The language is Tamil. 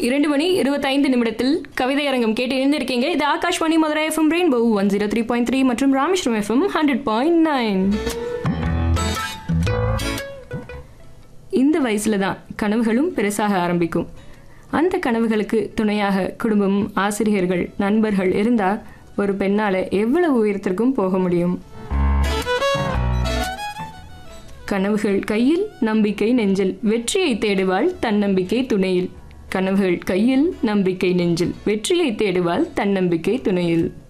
இரண்டு மணி இருபத்தைந்து நிமிடத்தில் கவிதை அரங்கம் கேட்டு இணைந்திருக்கீங்க இது Akashvani Madurai FM rainbow one zero three point three மற்றும் Rameswaram FM hundred point nine இந்த வயசுல தான் கனவுகளும் பெருசாக ஆரம்பிக்கும் அந்த கனவுகளுக்கு துணையாக குடும்பம் ஆசிரியர்கள் நண்பர்கள் இருந்தா ஒரு பெண்ணால எவ்வளவு உயரத்திற்கும் போக முடியும் கனவுகள் கையில் நம்பிக்கை நெஞ்சில் வெற்றியை தேடுவாள் தன்னம்பிக்கை துணையில் கனவுகள் கையில் நம்பிக்கை நெஞ்சில் வெற்றியை தேடுவாள் தன்னம்பிக்கை துணையில்